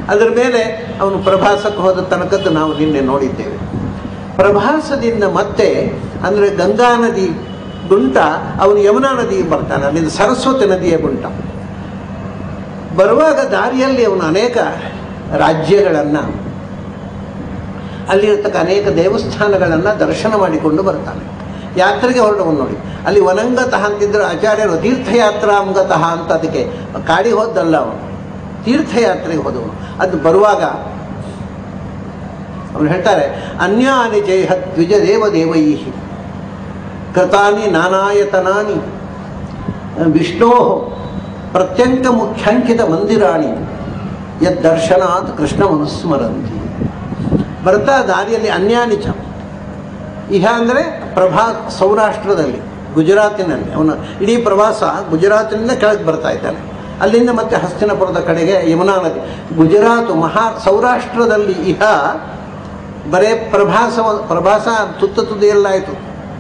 ಅದರ ಮೇಲೆ ಅವನು ಪ್ರಭಾಸಕ್ಕೆ ಹೋದ ತನಕದ್ದು ನಾವು ನಿನ್ನೆ ನೋಡಿದ್ದೇವೆ ಪ್ರಭಾಸದಿಂದ ಮತ್ತೆ ಅಂದರೆ ಗಂಗಾ ನದಿ ಗುಂಟ ಅವನು ಯಮುನಾ ನದಿಗೆ ಬರ್ತಾನೆ ಅಲ್ಲಿಂದ ಸರಸ್ವತಿ ನದಿಯ ಗುಂಟ ಬರುವಾಗ ದಾರಿಯಲ್ಲಿ ಅವನು ಅನೇಕ ರಾಜ್ಯಗಳನ್ನು ಅಲ್ಲಿರತಕ್ಕ ಅನೇಕ ದೇವಸ್ಥಾನಗಳನ್ನು ದರ್ಶನ ಮಾಡಿಕೊಂಡು ಬರ್ತಾನೆ ಯಾತ್ರೆಗೆ ಹೊರಟವನು ನೋಡಿ ಅಲ್ಲಿ ವನಂಗತಃ ಅಂತಿದ್ರು ಆಚಾರ್ಯರು ತೀರ್ಥಯಾತ್ರಾಂಗತಃ ಅಂತ ಅದಕ್ಕೆ ಕಾಡಿ ಹೋದ್ದಲ್ಲ ಅವನು ತೀರ್ಥಯಾತ್ರೆಗೆ ಹೋದವನು ಅದು ಬರುವಾಗ ಅವ್ರು ಹೇಳ್ತಾರೆ ಅನ್ಯಾನಿ ಜಯ ದ್ವಿಜ ದೇವ ದೇವೈ ಕೃತಾನಿ ನಾನಾಯತನಾನಿ ವಿಷ್ಣೋ ಪ್ರತ್ಯಂಕ ಮುಖ್ಯಾಂಕಿತ ಮಂದಿರಾಣಿ ಯದ್ದರ್ಶನಾತ್ ಕೃಷ್ಣ ಮನುಸ್ಮರಂತಿ ಬರ್ತಾ ದಾರಿಯಲ್ಲಿ ಅನ್ಯಾನಿಚ ಇಹ ಅಂದರೆ ಪ್ರಭಾ ಸೌರಾಷ್ಟ್ರದಲ್ಲಿ ಗುಜರಾತಿನಲ್ಲಿ ಅವನ ಇಡೀ ಪ್ರವಾಸ ಗುಜರಾತಿನಿಂದ ಕೆಳಗೆ ಬರ್ತಾ ಇದ್ದಾನೆ ಅಲ್ಲಿಂದ ಮತ್ತೆ ಹಸ್ತಿನಪುರದ ಕಡೆಗೆ ಯಮುನಾ ನದಿ ಗುಜರಾತ್ ಮಹಾ ಸೌರಾಷ್ಟ್ರದಲ್ಲಿ ಇಹ ಬರೇ ಪ್ರಭಾಸ ಪ್ರಭಾಸ ತುತ್ತ ತುದಿಯಲ್ಲಾಯಿತು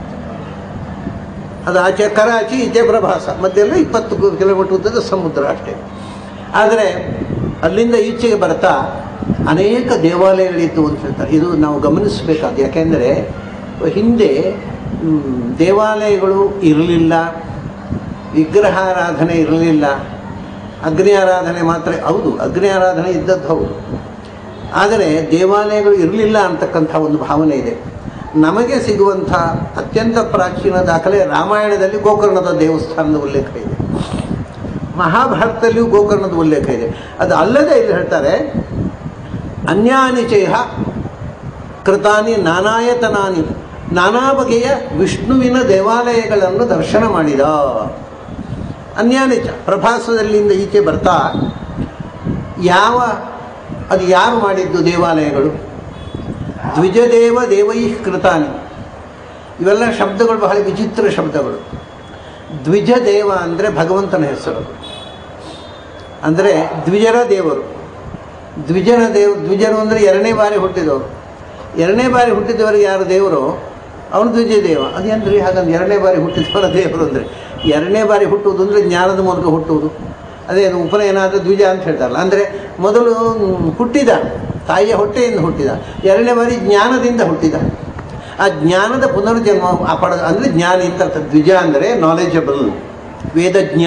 ಅದು ಆಚೆ ಕರಾಚಿ ಈಚೆ ಪ್ರಭಾಸ ಮಧ್ಯೆಲ್ಲ ಇಪ್ಪತ್ತು ಕಿಲೋಮೀಟರ್ ಉದ್ದದ ಸಮುದ್ರ ಅಷ್ಟೇ ಆದರೆ ಅಲ್ಲಿಂದ ಈಚೆಗೆ ಬರ್ತಾ ಅನೇಕ ದೇವಾಲಯಗಳಿತ್ತು ಅಂತ ಹೇಳ್ತಾರೆ ಇದು ನಾವು ಗಮನಿಸಬೇಕಾದ ಯಾಕೆಂದರೆ ಹಿಂದೆ ಮ್, ದೇವಾಲಯಗಳು ಇರಲಿಲ್ಲ ವಿಗ್ರಹಾರಾಧನೆ ಇರಲಿಲ್ಲ ಅಗ್ನಿ ಆರಾಧನೆ ಮಾತ್ರ ಹೌದು ಅಗ್ನಿ ಆರಾಧನೆ ಇದ್ದದ್ದು ಹೌದು ಆದರೆ ದೇವಾಲಯಗಳು ಇರಲಿಲ್ಲ ಅಂತಕ್ಕಂಥ ಒಂದು ಭಾವನೆ ಇದೆ ನಮಗೆ ಸಿಗುವಂಥ ಅತ್ಯಂತ ಪ್ರಾಚೀನ ದಾಖಲೆ ರಾಮಾಯಣದಲ್ಲಿ ಗೋಕರ್ಣದ ದೇವಸ್ಥಾನದ ಉಲ್ಲೇಖ ಇದೆ ಮಹಾಭಾರತದಲ್ಲಿಯೂ ಗೋಕರ್ಣದ ಉಲ್ಲೇಖ ಇದೆ ಅದು ಅಲ್ಲದೆ ಇಲ್ಲಿ ಹೇಳ್ತಾರೆ ಅನ್ಯಾನಿಚಯ ಕೃತಾನಿ ನಾನಾಯತನಾನಿ ನಾನಾ ಬಗೆಯ ವಿಷ್ಣುವಿನ ದೇವಾಲಯಗಳನ್ನು ದರ್ಶನ ಮಾಡಿದ ಅನ್ಯಾನಿಚ ಪ್ರಭಾಸದಲ್ಲಿಂದ ಈಚೆ ಬರ್ತಾ ಯಾವ ಅದು ಯಾರು ಮಾಡಿದ್ದು ದೇವಾಲಯಗಳು ದ್ವಿಜದೇವ ದೇವೈ ಕೃತಾನಿ ಇವೆಲ್ಲ ಶಬ್ದಗಳು ಬಹಳ ವಿಚಿತ್ರ ಶಬ್ದಗಳು ದ್ವಿಜದೇವ ಅಂದರೆ ಭಗವಂತನ ಹೆಸರು ಅಂದರೆ ದ್ವಿಜರ ದೇವರು ದ್ವಿಜನ ದೇವ್ ದ್ವಿಜರು ಅಂದರೆ ಎರಡನೇ ಬಾರಿ ಹುಟ್ಟಿದವರು ಎರಡನೇ ಬಾರಿ ಹುಟ್ಟಿದವರಿಗೆ ಯಾರು ದೇವರು ಅವನು ದ್ವಿಜ ದೇವ ಅದೇನ್ರಿ ಹಾಗಂದ್ರೆ ಎರಡನೇ ಬಾರಿ ಹುಟ್ಟಿದವರ ದೇವರು ಅಂದರೆ ಎರಡನೇ ಬಾರಿ ಹುಟ್ಟುವುದು ಅಂದರೆ ಜ್ಞಾನದ ಮೂಲಕ ಹುಟ್ಟುವುದು ಅದೇ ಅದು ಉಪನಯನ ಆದರೆ ದ್ವಿಜ ಅಂತ ಹೇಳ್ತಾರಲ್ಲ ಅಂದರೆ ಮೊದಲು ಹುಟ್ಟಿದ ತಾಯಿಯ ಹೊಟ್ಟೆಯಿಂದ ಹುಟ್ಟಿದ ಎರಡನೇ ಬಾರಿ ಜ್ಞಾನದಿಂದ ಹುಟ್ಟಿದ ಆ ಜ್ಞಾನದ ಪುನರ್ಜನ್ಮ ಆ ಪಡ ಅಂದರೆ ಜ್ಞಾನಿ ಅಂತ ಅರ್ಥ ದ್ವಿಜ ಅಂದರೆ ನಾಲೆಜಬಲ್ ವೇದಜ್ಞ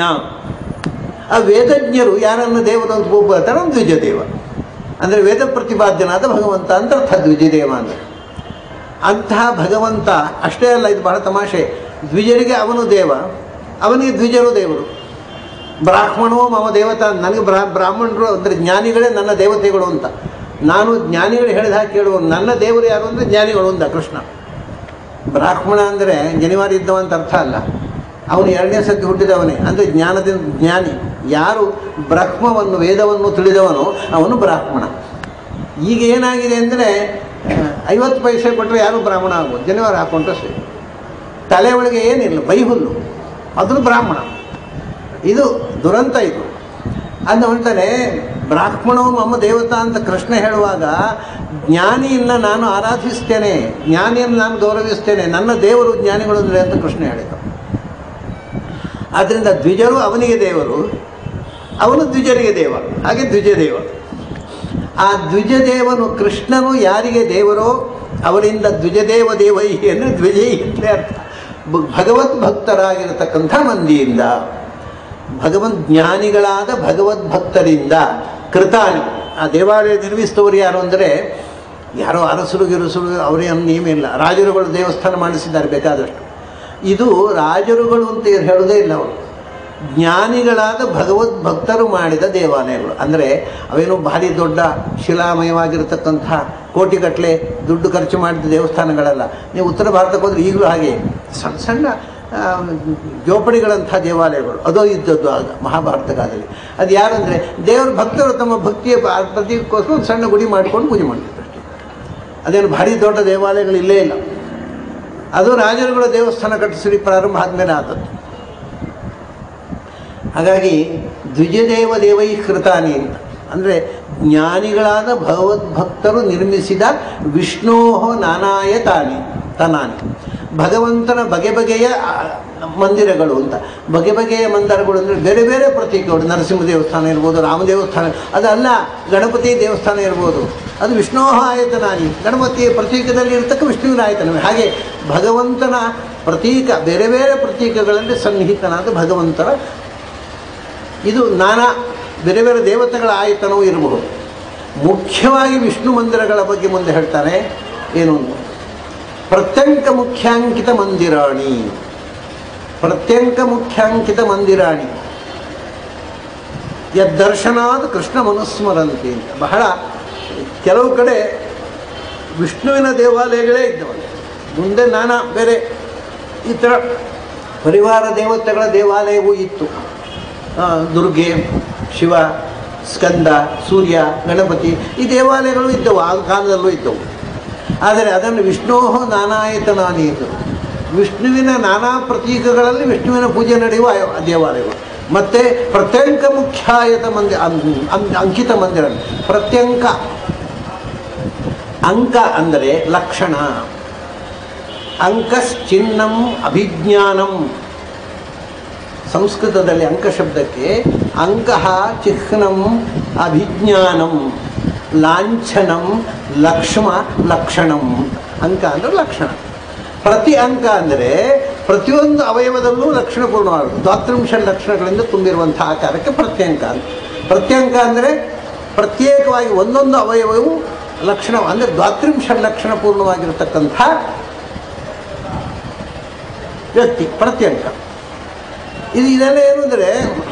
ಆ ವೇದಜ್ಞರು ಯಾರನ್ನು ದೇವರು ಅಂತ ಒಬ್ಬರ್ತಾರೆ ಅವನು ದ್ವಿಜದೇವ ಅಂದರೆ ವೇದ ಪ್ರತಿಪಾದ್ಯನಾದ ಭಗವಂತ ಅಂತ ಅರ್ಥ ದ್ವಿಜದೇವ ಅಂದರೆ ಅಂತಹ ಭಗವಂತ ಅಷ್ಟೇ ಅಲ್ಲ ಇದು ಬಹಳ ತಮಾಷೆ ದ್ವಿಜರಿಗೆ ಅವನು ದೇವ ಅವನಿಗೆ ದ್ವಿಜರು ದೇವರು ಬ್ರಾಹ್ಮಣೋ ಮಮ ದೇವತಾ ನನಗೆ ಬ್ರಾ ಬ್ರಾಹ್ಮಣರು ಅಂದರೆ ಜ್ಞಾನಿಗಳೇ ನನ್ನ ದೇವತೆಗಳು ಅಂತ ನಾನು ಜ್ಞಾನಿಗಳು ಹೇಳಿದ ಹಾಗೆ ಕೇಳುವ ನನ್ನ ದೇವರು ಯಾರು ಅಂದರೆ ಜ್ಞಾನಿಗಳು ಅಂತ ಕೃಷ್ಣ ಬ್ರಾಹ್ಮಣ ಅಂದರೆ ಜನಿವಾರ ಇದ್ದವ ಅಂತ ಅರ್ಥ ಅಲ್ಲ ಅವನು ಎರಡನೇ ಸತಿ ಹುಟ್ಟಿದವನೇ ಅಂದರೆ ಜ್ಞಾನದಿಂದ ಜ್ಞಾನಿ ಯಾರು ಬ್ರಹ್ಮವನ್ನು ವೇದವನ್ನು ತಿಳಿದವನು ಅವನು ಬ್ರಾಹ್ಮಣ ಈಗ ಏನಾಗಿದೆ ಅಂದರೆ ಐವತ್ತು ಪೈಸೆ ಕೊಟ್ಟರೆ ಯಾರು ಬ್ರಾಹ್ಮಣ ಆಗ್ಬೋದು ಜನಿವಾರ ಹಾಕೊಂಡ್ರೆ ಸರಿ ತಲೆ ಒಳಗೆ ಏನಿಲ್ಲ ಬೈಹುಲ್ಲು ಅದನ್ನು ಬ್ರಾಹ್ಮಣ ಇದು ದುರಂತ ಇದು ಅಂತ ಹೇಳ್ತಾನೆ ಬ್ರಾಹ್ಮಣೋ ಮಮ್ಮ ದೇವತಾ ಅಂತ ಕೃಷ್ಣ ಹೇಳುವಾಗ ಜ್ಞಾನಿಯನ್ನು ನಾನು ಆರಾಧಿಸ್ತೇನೆ ಜ್ಞಾನಿಯನ್ನು ನಾನು ಗೌರವಿಸ್ತೇನೆ ನನ್ನ ದೇವರು ಜ್ಞಾನಿಗಳು ಅಂದರೆ ಅಂತ ಕೃಷ್ಣ ಹೇಳಿದ ಆದ್ದರಿಂದ ದ್ವಿಜರು ಅವನಿಗೆ ದೇವರು ಅವನು ದ್ವಿಜರಿಗೆ ದೇವ ಹಾಗೆ ದ್ವಿಜದೇವ ಆ ದ್ವಿಜದೇವನು ಕೃಷ್ಣನು ಯಾರಿಗೆ ದೇವರೋ ಅವರಿಂದ ದ್ವಿಜದೇವ ದೇವೈ ಅಂದರೆ ದ್ವಿಜೈ ಅಂತಲೇ ಅರ್ಥ ಭ- ಭಗವದ್ ಭಕ್ತರಾಗಿರತಕ್ಕಂಥ ಮಂದಿಯಿಂದ ಭಗವದ್ ಜ್ಞಾನಿಗಳಾದ ಭಗವದ್ ಭಕ್ತರಿಂದ ಕೃತಾನಿ ಆ ದೇವಾಲಯ ನಿರ್ಮಿಸಿದವರು ಯಾರು ಅಂದರೆ ಯಾರೋ ಅರಸರು ಗಿರಸರು ಅವರೇ ನಿಯಮ ಇಲ್ಲ ರಾಜರುಗಳು ದೇವಸ್ಥಾನ ಮಾಡಿಸಿದ್ದಾರೆ ಬೇಕಾದಷ್ಟು ಇದು ರಾಜರುಗಳು ಅಂತ ಹೇಳೋದೇ ಇಲ್ಲ ಅವರು ಜ್ಞಾನಿಗಳಾದ ಭಗವದ್ ಭಕ್ತರು ಮಾಡಿದ ದೇವಾಲಯಗಳು ಅಂದರೆ ಅವೇನು ಭಾರಿ ದೊಡ್ಡ ಶಿಲಾಮಯವಾಗಿರತಕ್ಕಂಥ ಕೋಟಿಗಟ್ಟಲೆ ದುಡ್ಡು ಖರ್ಚು ಮಾಡಿದ ದೇವಸ್ಥಾನಗಳಲ್ಲ ನೀವು ಉತ್ತರ ಭಾರತಕ್ಕೆ ಹೋದ್ರೆ ಈಗಲೂ ಹಾಗೆ ಸಣ್ಣ ಸಣ್ಣ ಆ, ಜೋಪಡಿಗಳಂಥ ದೇವಾಲಯಗಳು ಅದೋ ಇದ್ದದ್ದು ಆಗ ಮಹಾಭಾರತ ಕಾಲದಲ್ಲಿ ಅದು ಯಾರಂದರೆ ದೇವರ ಭಕ್ತರು ತಮ್ಮ ಭಕ್ತಿಯ ಪಾ- ಪ್ರತೀಕಕ್ಕೋಸ್ಕರ ಒಂದು ಸಣ್ಣ ಗುಡಿ ಮಾಡ್ಕೊಂಡು ಪೂಜೆ ಮಾಡ್ತಿದ್ರು ಅಷ್ಟೇ ಅದೇನು ಭಾರಿ ದೊಡ್ಡ ದೇವಾಲಯಗಳು ಇಲ್ಲೇ ಇಲ್ಲ ಅದು ರಾಜರುಗಳ ದೇವಸ್ಥಾನ ಕಟ್ಟಿಸಿ ಪ್ರಾರಂಭ ಆದಮೇಲೆ ಆದದ್ದು ಹಾಗಾಗಿ ದ್ವಿಜದೇವ ದೇವೈ ಕೃತಾನಿ ಅಂತ ಅಂದರೆ ಜ್ಞಾನಿಗಳಾದ ಭಗವದ್ಭಕ್ತರು ನಿರ್ಮಿಸಿದ ವಿಷ್ಣೋ ನಾನಾಯ ತಾನಿ ತನಾನಿ ಭಗವಂತನ ಬಗೆ ಬಗೆಯ ಆ, ಮಂದಿರಗಳು ಅಂತ ಬಗೆ ಬಗೆಯ ಮಂದಿರಗಳು ಅಂದರೆ ಬೇರೆ ಬೇರೆ ಪ್ರತೀಕಗಳು ನರಸಿಂಹ ದೇವಸ್ಥಾನ ಇರ್ಬೋದು ರಾಮ ದೇವಸ್ಥಾನ ಅದಲ್ಲ ಗಣಪತಿ ದೇವಸ್ಥಾನ ಇರ್ಬೋದು ಅದು ವಿಷ್ಣೋಹ ಆಯತನಾನಿ ಗಣಪತಿಯ ಪ್ರತೀಕದಲ್ಲಿ ಇರತಕ್ಕ ವಿಷ್ಣುವಿನ ಆಯತನವೇ ಹಾಗೆ ಭಗವಂತನ ಪ್ರತೀಕ ಬೇರೆ ಬೇರೆ ಪ್ರತೀಕಗಳಲ್ಲಿ ಸನ್ನಿಹಿತನಾದ ಭಗವಂತನ ಇದು ನಾನಾ ಬೇರೆ ಬೇರೆ ದೇವತೆಗಳ ಆಯತನವೂ ಇರಬಹುದು ಮುಖ್ಯವಾಗಿ ವಿಷ್ಣು ಮಂದಿರಗಳ ಬಗ್ಗೆ ಮುಂದೆ ಹೇಳ್ತಾರೆ ಏನು ಅಂತ ಪ್ರತ್ಯಂಕ ಮುಖ್ಯಾಂಕಿತ ಮಂದಿರಾಣಿ ಪ್ರತ್ಯಂಕ ಮುಖ್ಯಾಂಕಿತ ಮಂದಿರಾಣಿ ಯದ್ದರ್ಶನಾದ ಕೃಷ್ಣ ಮನುಸ್ಮರಂತಿ ಅಂತ ಬಹಳ ಕೆಲವು ಕಡೆ ವಿಷ್ಣುವಿನ ದೇವಾಲಯಗಳೇ ಇದ್ದವು ಮುಂದೆ ನಾನಾ ಬೇರೆ ಈ ಥರ ಪರಿವಾರ ದೇವತೆಗಳ ದೇವಾಲಯವೂ ಇತ್ತು ಆ, ದುರ್ಗೆ ಶಿವ ಸ್ಕಂದ ಸೂರ್ಯ ಗಣಪತಿ ಈ ದೇವಾಲಯಗಳು ಇದ್ದವು ಆ ಕಾಲದಲ್ಲೂ ಇದ್ದವು ಆದರೆ ಅದನ್ನು ವಿಷ್ಣೋಹ ನಾನಾಯತನಾನಿ ಎಂದರು ವಿಷ್ಣುವಿನ ನಾನಾ ಪ್ರತೀಕಗಳಲ್ಲಿ ವಿಷ್ಣುವಿನ ಪೂಜೆ ನಡೆಯುವ ಆ ದೇವಾಲಯಗಳು ಮತ್ತು ಪ್ರತ್ಯಂಕ ಮುಖ್ಯಾಯತ ಮಂದಿರ ಅಂ- ಅಂ- ಅಂಕಿತ ಮಂದಿರ ಪ್ರತ್ಯಂಕ ಅಂಕ ಅಂದರೆ ಲಕ್ಷಣ ಅಂಕಶ್ಚಿನ್ನಂ ಅಭಿಜ್ಞಾನಂ ಸಂಸ್ಕೃತದಲ್ಲಿ ಅಂಕ ಶಬ್ದಕ್ಕೆ ಅಂಕಃ ಚಿಹ್ನಂ ಅಭಿಜ್ಞಾನಂ ಲಾಂಛನಂ ಲಕ್ಷ್ಮ ಲಕ್ಷಣಂ ಅಂಕ ಅಂದರೆ ಲಕ್ಷಣ ಪ್ರತಿ ಅಂಕ ಅಂದರೆ ಪ್ರತಿಯೊಂದು ಅವಯವದಲ್ಲೂ ಲಕ್ಷಣಪೂರ್ಣವಾಗುತ್ತೆ ದ್ವಾತ್ರಿಂಶ ಲಕ್ಷಣಗಳಿಂದ ತುಂಬಿರುವಂಥ ಆಕಾರಕ್ಕೆ ಪ್ರತ್ಯಂಕ ಅಂತ ಪ್ರತ್ಯಂಕ ಅಂದರೆ ಪ್ರತ್ಯೇಕವಾಗಿ ಒಂದೊಂದು ಅವಯವವು ಲಕ್ಷಣ ಅಂದರೆ ದ್ವಾತ್ರಿಂಶ ಲಕ್ಷಣ ಪೂರ್ಣವಾಗಿರತಕ್ಕಂಥ ವ್ಯಕ್ತಿ ಪ್ರತ್ಯಂಕ ಇದು ಇದೆಲ್ಲ ಏನು ಅಂದರೆ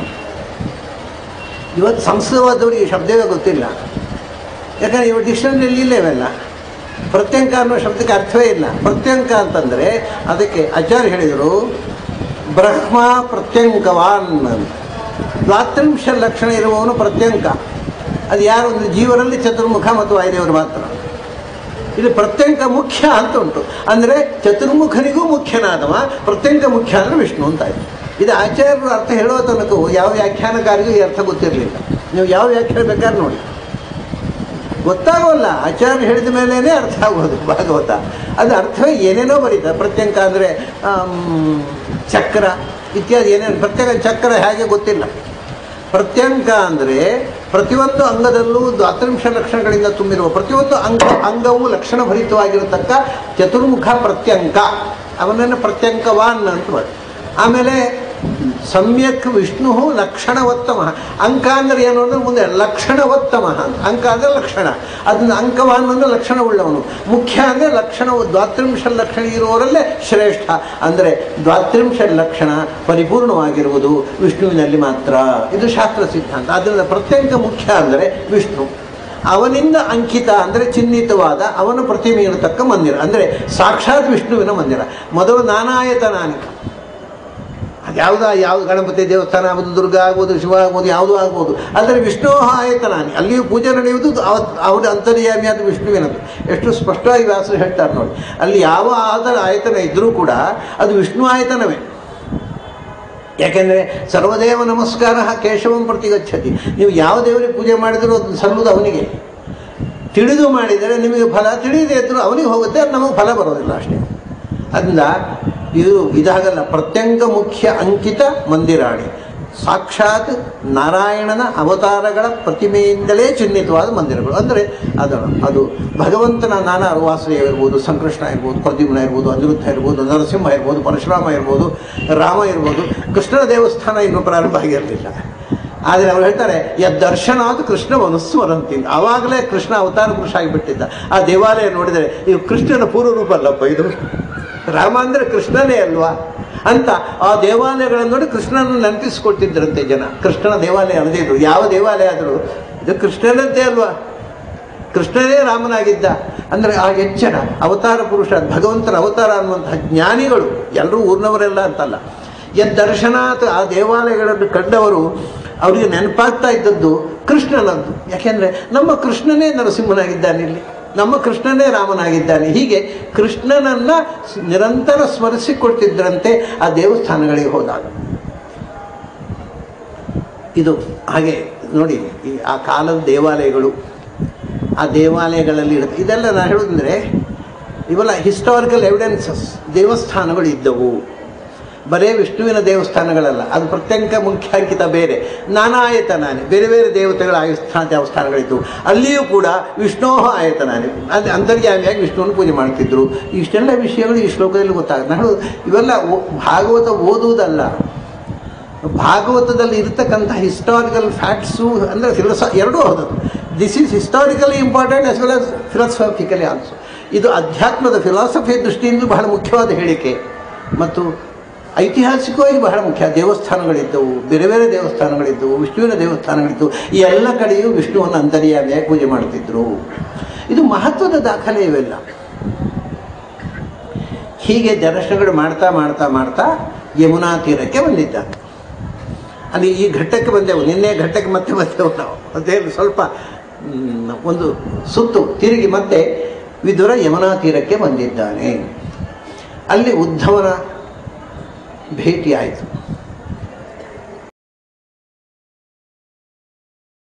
ಇವತ್ತು ಸಂಸ್ಕೃತವಾದವರಿಗೆ ಈ ಶಬ್ದವೇ ಗೊತ್ತಿಲ್ಲ ಯಾಕಂದರೆ ಇವ ಡಿಕ್ಷನರಿಯಲ್ಲಿ ಇಲ್ಲ ಇವೆಲ್ಲ ಪ್ರತ್ಯಂಕ ಅನ್ನೋ ಶಬ್ದಕ್ಕೆ ಅರ್ಥವೇ ಇಲ್ಲ ಪ್ರತ್ಯಂಕ ಅಂತಂದರೆ ಅದಕ್ಕೆ ಆಚಾರ್ಯ ಹೇಳಿದರು ಬ್ರಹ್ಮ ಪ್ರತ್ಯಂಕವಾನ್ ಅಂತ ದ್ವಾತ್ರಿಂಶ ಲಕ್ಷಣ ಇರುವವನು ಪ್ರತ್ಯಂಕ ಅದು ಯಾರು ಅಂದರೆ ಜೀವರಲ್ಲಿ ಚತುರ್ಮುಖ ಮತ್ತು ವಾಯುದೇವರು ಮಾತ್ರ ಇದು ಪ್ರತ್ಯಂಕ ಮುಖ್ಯ ಅಂತ ಉಂಟು ಅಂದರೆ ಚತುರ್ಮುಖನಿಗೂ ಮುಖ್ಯನಾದವ ಪ್ರತ್ಯಂಕ ಮುಖ್ಯ ಅಂದರೆ ವಿಷ್ಣು ಅಂತ ಆಯ್ತು ಇದು ಆಚಾರ್ಯರು ಅರ್ಥ ಹೇಳುವ ತನಕವೂ ಯಾವ ವ್ಯಾಖ್ಯಾನಕಾರಿಗೂ ಈ ಅರ್ಥ ಗೊತ್ತಿರಲಿಲ್ಲ ನೀವು ಯಾವ ವ್ಯಾಖ್ಯಾನ ಬೇಕಾದ್ರೆ ನೋಡಿ ಗೊತ್ತಾಗೋಲ್ಲ ಆಚಾರ್ಯ ಹೇಳಿದ ಮೇಲೇ ಅರ್ಥ ಆಗೋದು ಭಾಗವತ ಅದು ಅರ್ಥವೇ ಏನೇನೋ ಬರೀತಾರೆ ಪ್ರತ್ಯಂಕ ಅಂದರೆ ಚಕ್ರ ಇತ್ಯಾದಿ ಏನೇನು ಪ್ರತ್ಯೇಕ ಚಕ್ರ ಹೇಗೆ ಗೊತ್ತಿಲ್ಲ ಪ್ರತ್ಯಂಕ ಅಂದರೆ ಪ್ರತಿಯೊಂದು ಅಂಗದಲ್ಲೂ ದ್ವಾತ್ರಿಂಶ ಲಕ್ಷಣಗಳಿಂದ ತುಂಬಿರುವ ಪ್ರತಿಯೊಂದು ಅಂಗ ಅಂಗವು ಲಕ್ಷಣಭರಿತವಾಗಿರತಕ್ಕ ಚತುರ್ಮುಖ ಪ್ರತ್ಯಂಕ ಅವನನ್ನು ಪ್ರತ್ಯಂಕವಾನ್ ಅಂತ ಮಾಡಿ ಆಮೇಲೆ ಸಮ್ಯಕ್ ವಿಷ್ಣು ಲಕ್ಷಣವತ್ತಮ ಅಂಕ ಅಂದರೆ ಏನು ಅಂದರೆ ಮುಂದೆ ಲಕ್ಷಣವತ್ತಮ ಅಂತ ಅಂಕ ಅಂದರೆ ಲಕ್ಷಣ ಅದನ್ನ ಅಂಕವಾನ್ ಅಂದರೆ ಲಕ್ಷಣವುಳ್ಳವನು ಮುಖ್ಯ ಅಂದರೆ ಲಕ್ಷಣವು ದ್ವಾತ್ರಿಂಶ ಲಕ್ಷಣ ಇರುವವರಲ್ಲೇ ಶ್ರೇಷ್ಠ ಅಂದರೆ ದ್ವಾತ್ರಿಂಶ ಲಕ್ಷಣ ಪರಿಪೂರ್ಣವಾಗಿರುವುದು ವಿಷ್ಣುವಿನಲ್ಲಿ ಮಾತ್ರ ಇದು ಶಾಸ್ತ್ರ ಸಿದ್ಧಾಂತ ಆದ್ದರಿಂದ ಪ್ರತ್ಯೇಕ ಮುಖ್ಯ ಅಂದರೆ ವಿಷ್ಣು ಅವನಿಂದ ಅಂಕಿತ ಅಂದರೆ ಚಿಹ್ನಿತವಾದ ಅವನ ಪ್ರತಿಮೆ ಇರತಕ್ಕ ಮಂದಿರ ಅಂದರೆ ಸಾಕ್ಷಾತ್ ವಿಷ್ಣುವಿನ ಮಂದಿರ ಮೊದಲು ನಾನಾಯತನಾನಿಕ ಅದ್ಯಾವುದ ಯಾವುದು ಗಣಪತಿ ದೇವಸ್ಥಾನ ಆಗ್ಬೋದು ದುರ್ಗಾ ಆಗ್ಬೋದು ಶಿವ ಆಗ್ಬೋದು ಯಾವುದೂ ಆಗ್ಬೋದು ಆದರೆ ವಿಷ್ಣು ಆಯತನಾನಿ ಅಲ್ಲಿಯೂ ಪೂಜೆ ನಡೆಯುವುದು ಅವತ್ ಅವರ ಅಂತರ್ಯಾಮಿಯಾದ ವಿಷ್ಣುವಿನದು ಎಷ್ಟು ಸ್ಪಷ್ಟವಾಗಿ ವ್ಯಾಸರು ಹೇಳ್ತಾರೆ ನೋಡಿ ಅಲ್ಲಿ ಯಾವ ಆದರ ಆಯತನ ಇದ್ದರೂ ಕೂಡ ಅದು ವಿಷ್ಣು ಆಯತನವೇ ಯಾಕೆಂದರೆ ಸರ್ವದೇವ ನಮಸ್ಕಾರ ಕೇಶವಂ ಪ್ರತಿ ಗಚ್ಚತಿ ನೀವು ಯಾವ ದೇವರಿಗೆ ಪೂಜೆ ಮಾಡಿದರೂ ಅದು ಸಲ್ಲುವುದು ಅವನಿಗೆ ತಿಳಿದು ಮಾಡಿದರೆ ನಿಮಗೆ ಫಲ ತಿಳಿಯದೇ ಇದ್ದರೂ ಅವನಿಗೆ ಹೋಗುತ್ತೆ ಅದು ನಮಗೆ ಫಲ ಬರೋದಿಲ್ಲ ಅಷ್ಟೇ ಅದರಿಂದ ಇದು ಇದಾಗಲ್ಲ ಪ್ರತ್ಯಂಗ ಮುಖ್ಯ ಅಂಕಿತ ಮಂದಿರಾಣಿ ಸಾಕ್ಷಾತ್ ನಾರಾಯಣನ ಅವತಾರಗಳ ಪ್ರತಿಮೆಯಿಂದಲೇ ಚಿಹ್ನಿತವಾದ ಮಂದಿರಗಳು ಅಂದರೆ ಅದು ಅದು ಭಗವಂತನ ನಾನಾ ವಾಸುದೇವ ಇರ್ಬೋದು ಸಂಕೃಷ್ಣ ಇರ್ಬೋದು ಪ್ರದ್ಯುಮ್ನ ಇರ್ಬೋದು ಅನಿರುದ್ಧ ಇರ್ಬೋದು ನರಸಿಂಹ ಇರ್ಬೋದು ಪರಶುರಾಮ ಇರ್ಬೋದು ರಾಮ ಇರ್ಬೋದು ಕೃಷ್ಣನ ದೇವಸ್ಥಾನ ಇನ್ನೂ ಪ್ರಾರಂಭ ಆಗಿರಲಿಲ್ಲ ಆದರೆ ಅವ್ರು ಹೇಳ್ತಾರೆ ಯದ್ದರ್ಶನಾದ ಕೃಷ್ಣ ಮನುಸ್ಮರಂತಿ ಆವಾಗಲೇ ಕೃಷ್ಣ ಅವತಾರ ಪುರುಷ ಆಗಿಬಿಟ್ಟಿದ್ದ ಆ ದೇವಾಲಯ ನೋಡಿದರೆ ಇದು ಕೃಷ್ಣನ ಪೂರ್ವ ರೂಪ ಅಲ್ಲಪ್ಪ ಇದು ರಾಮ ಅಂದರೆ ಕೃಷ್ಣನೇ ಅಲ್ವಾ ಅಂತ ಆ ದೇವಾಲಯಗಳನ್ನು ನೋಡಿ ಕೃಷ್ಣನ ನೆನಪಿಸ್ಕೊಳ್ತಿದ್ರಂತೆ ಜನ ಕೃಷ್ಣನ ದೇವಾಲಯ ಅಲ್ಲದೇ ಇದ್ರು ಯಾವ ದೇವಾಲಯ ಆದರೂ ಇದು ಕೃಷ್ಣನದ್ದೇ ಅಲ್ವಾ ಕೃಷ್ಣನೇ ರಾಮನಾಗಿದ್ದ ಅಂದರೆ ಆ ಎಚ್ಚರ ಅವತಾರ ಪುರುಷ ಭಗವಂತನ ಅವತಾರ ಅನ್ನುವಂತಹ ಜ್ಞಾನಿಗಳು ಎಲ್ಲರೂ ಊರಿನವರೆಲ್ಲ ಅಂತಲ್ಲ ದರ್ಶನಾತ್ ಆ ದೇವಾಲಯಗಳನ್ನು ಕಂಡವರು ಅವರಿಗೆ ನೆನಪಾಗ್ತಾ ಇದ್ದದ್ದು ಕೃಷ್ಣನದ್ದು ಯಾಕೆಂದರೆ ನಮ್ಮ ಕೃಷ್ಣನೇ ನರಸಿಂಹನಾಗಿದ್ದಾನೆ ಇಲ್ಲಿ ನಮ್ಮ ಕೃಷ್ಣನೇ ರಾಮನಾಗಿದ್ದಾನೆ ಹೀಗೆ ಕೃಷ್ಣನನ್ನು ನಿರಂತರ ಸ್ಮರಿಸಿಕೊಡ್ತಿದ್ದರಂತೆ ಆ ದೇವಸ್ಥಾನಗಳಿಗೆ ಹೋದಾಗ ಇದು ಹಾಗೆ ನೋಡಿ ಈ ಆ ಕಾಲದ ದೇವಾಲಯಗಳು ಆ ದೇವಾಲಯಗಳಲ್ಲಿ ಇರುತ್ತೆ ಇದೆಲ್ಲ ನಾನು ಹೇಳೋದಂದರೆ ಇವೆಲ್ಲ ಹಿಸ್ಟಾರಿಕಲ್ ಎವಿಡೆನ್ಸಸ್ ದೇವಸ್ಥಾನಗಳು ಇದ್ದವು ಬರೇ ವಿಷ್ಣುವಿನ ದೇವಸ್ಥಾನಗಳಲ್ಲ ಅದು ಪ್ರತ್ಯೇಕ ಮುಖ್ಯಾಂಕಿತ ಬೇರೆ ನಾನಾಯತನಾನೆ ಬೇರೆ ಬೇರೆ ದೇವತೆಗಳ ಆಯಸ್ಥಾನ ದೇವಸ್ಥಾನಗಳಿದ್ದವು ಅಲ್ಲಿಯೂ ಕೂಡ ವಿಷ್ಣೋ ಆಯತನಾನೆ ಅದು ಅಂತರ್ಯಾಮಿಯಾಗಿ ವಿಷ್ಣುವನ್ನು ಪೂಜೆ ಮಾಡ್ತಿದ್ರು ಇಷ್ಟೆಲ್ಲ ವಿಷಯಗಳು ಈ ಶ್ಲೋಕದಲ್ಲಿ ಗೊತ್ತಾಗುತ್ತೆ ನಾನು ಇವೆಲ್ಲ ಓ- ಭಾಗವತ ಓದುವುದಲ್ಲ ಭಾಗವತದಲ್ಲಿ ಇರತಕ್ಕಂಥ ಹಿಸ್ಟಾರಿಕಲ್ ಫ್ಯಾಕ್ಟ್ಸು ಅಂದರೆ ಫಿಲಸ ಎರಡೂ ಹೌದು this is historically important as well as philosophically also ಇದು ಅಧ್ಯಾತ್ಮದ ಫಿಲಾಸಫಿ ದೃಷ್ಟಿಯಿಂದ ಬಹಳ ಮುಖ್ಯವಾದ ಹೇಳಿಕೆ ಮತ್ತು ಐತಿಹಾಸಿಕವಾಗಿ ಬಹಳ ಮುಖ್ಯ ದೇವಸ್ಥಾನಗಳಿದ್ದವು ಬೇರೆ ಬೇರೆ ದೇವಸ್ಥಾನಗಳಿದ್ದವು ವಿಷ್ಣುವಿನ ದೇವಸ್ಥಾನಗಳಿದ್ದವು ಈ ಎಲ್ಲ ಕಡೆಯೂ ವಿಷ್ಣುವನ್ನು ಅಂತರ್ಯಾಮಿಯಾಗಿ ಪೂಜೆ ಮಾಡ್ತಿದ್ರು ಇದು ಮಹತ್ವದ ದಾಖಲೆ ಇವೆಲ್ಲ ಹೀಗೆ ದರ್ಶನಗಳು ಮಾಡ್ತಾ ಮಾಡ್ತಾ ಮಾಡ್ತಾ ಯಮುನಾ ತೀರಕ್ಕೆ ಬಂದಿದ್ದಾನೆ ಅಲ್ಲಿ ಈ ಘಟ್ಟಕ್ಕೆ ಬಂದೆವು ನಿನ್ನೆ ಘಟ್ಟಕ್ಕೆ ಮತ್ತೆ ಬಂದೆವು ನಾವು ಮತ್ತೆ ಸ್ವಲ್ಪ ಮ್, ಒಂದು ಸುತ್ತು ತಿರುಗಿ ಮತ್ತೆ ವಿದುರ ಯಮುನಾ ತೀರಕ್ಕೆ ಬಂದಿದ್ದಾನೆ ಅಲ್ಲಿ ಉದ್ಧವನ ಭೇಟಿ ಆಯಿತು